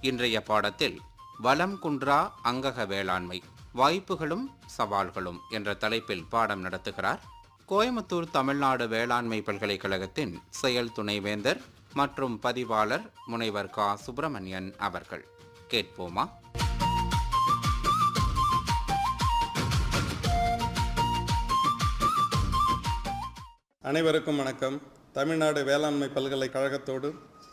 இன்றைய பாடத்தில் வலம் குன்றா அங்கக வேளாண்மை வாய்ப்புகளும் சவால்களும் என்ற தலைப்பில் பாடம் நடத்துகிறார் கோயம்புத்தூர் தமிழ்நாடு வேளாண்மை பல்கலைக்கழகத்தின் செயல் துணைவேந்தர் மற்றும் பதிவாளர் முனைவர் கா சுப்பிரமணியன் அவர்கள் கேட்போமா அனைவருக்கும் வணக்கம் தமிழ்நாடு வேளாண்மை பல்கலைக்கழகத்தோடு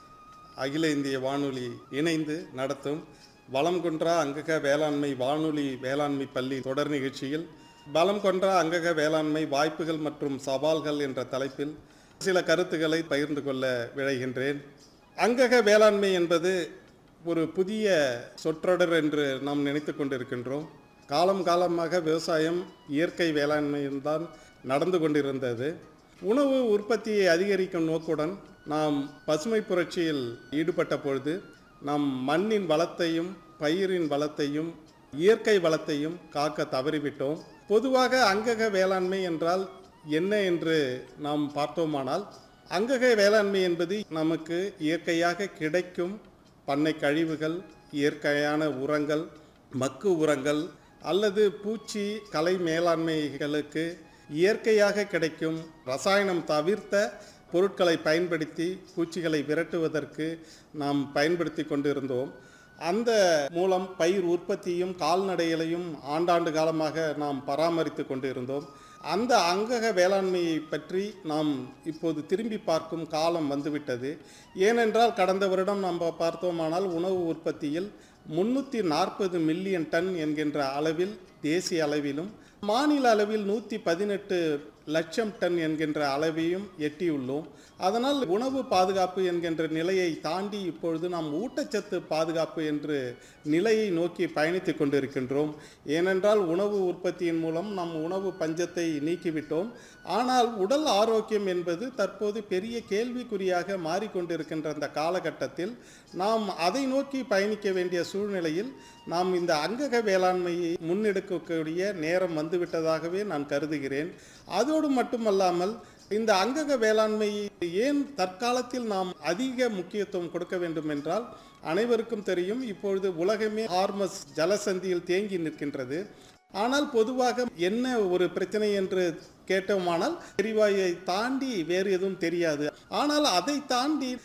அகில இந்திய வானொலி இணைந்து நடத்தும் வளம் கொன்றா அங்கக வேளாண்மை வானொலி வேளாண்மை பள்ளி தொடர் நிகழ்ச்சியில் பலம் கொன்றா அங்கக வேளாண்மை வாய்ப்புகள் மற்றும் சவால்கள் என்ற தலைப்பில் சில கருத்துக்களை பகிர்ந்து கொள்ள விழைகின்றேன் அங்கக வேளாண்மை என்பது ஒரு புதிய சொற்றொடர் என்று நாம் நினைத்து கொண்டிருக்கின்றோம் காலம் காலமாக விவசாயம் இயற்கை வேளாண்மையில்தான் நடந்து கொண்டிருந்தது உணவு உற்பத்தியை அதிகரிக்கும் நோக்குடன் நாம் பசுமை புரட்சியில் ஈடுபட்ட பொழுது நம் மண்ணின் வளத்தையும் பயிரின் வளத்தையும் இயற்கை வளத்தையும் காக்க தவறிவிட்டோம் பொதுவாக அங்கக வேளாண்மை என்றால் என்ன என்று நாம் பார்த்தோமானால் அங்கக வேளாண்மை என்பது நமக்கு இயற்கையாக கிடைக்கும் பண்ணை கழிவுகள் இயற்கையான உரங்கள் மக்கு உரங்கள் அல்லது பூச்சி கலை மேலாண்மைகளுக்கு இயற்கையாக கிடைக்கும் ரசாயனம் தவிர்த்த பொருட்களை பயன்படுத்தி பூச்சிகளை விரட்டுவதற்கு நாம் பயன்படுத்தி கொண்டிருந்தோம் அந்த மூலம் பயிர் உற்பத்தியும் கால்நடைகளையும் ஆண்டாண்டு காலமாக நாம் பராமரித்து கொண்டிருந்தோம் அந்த அங்கக வேளாண்மையை பற்றி நாம் இப்போது திரும்பி பார்க்கும் காலம் வந்துவிட்டது ஏனென்றால் கடந்த வருடம் நம்ம பார்த்தோமானால் உணவு உற்பத்தியில் முன்னூற்றி நாற்பது மில்லியன் டன் என்கின்ற அளவில் தேசிய அளவிலும் மாநில அளவில் நூற்றி பதினெட்டு லட்சம் டன் என்கின்ற அளவையும் எட்டியுள்ளோம் அதனால் உணவு பாதுகாப்பு என்கின்ற நிலையை தாண்டி இப்பொழுது நாம் ஊட்டச்சத்து பாதுகாப்பு என்று நிலையை நோக்கி பயணித்து கொண்டிருக்கின்றோம் ஏனென்றால் உணவு உற்பத்தியின் மூலம் நம் உணவு பஞ்சத்தை நீக்கிவிட்டோம் ஆனால் உடல் ஆரோக்கியம் என்பது தற்போது பெரிய கேள்விக்குறியாக மாறிக்கொண்டிருக்கின்ற அந்த காலகட்டத்தில் நாம் அதை நோக்கி பயணிக்க வேண்டிய சூழ்நிலையில் நாம் இந்த அங்கக வேளாண்மையை முன்னெடுக்கக்கூடிய நேரம் வந்துவிட்டதாகவே நான் கருதுகிறேன் அதோடு மட்டுமல்லாமல் இந்த அங்கக வேளாண்மையை ஏன் தற்காலத்தில் நாம் அதிக முக்கியத்துவம் கொடுக்க வேண்டும் என்றால் அனைவருக்கும் தெரியும் இப்பொழுது உலகமே ஹார்மஸ் ஜலசந்தியில் தேங்கி நிற்கின்றது ஆனால் பொதுவாக என்ன ஒரு பிரச்சனை என்று கேட்டோமானால் எரிவாயுவை தாண்டி வேறு எதுவும் தெரியாது ஆனால் அதை தாண்டி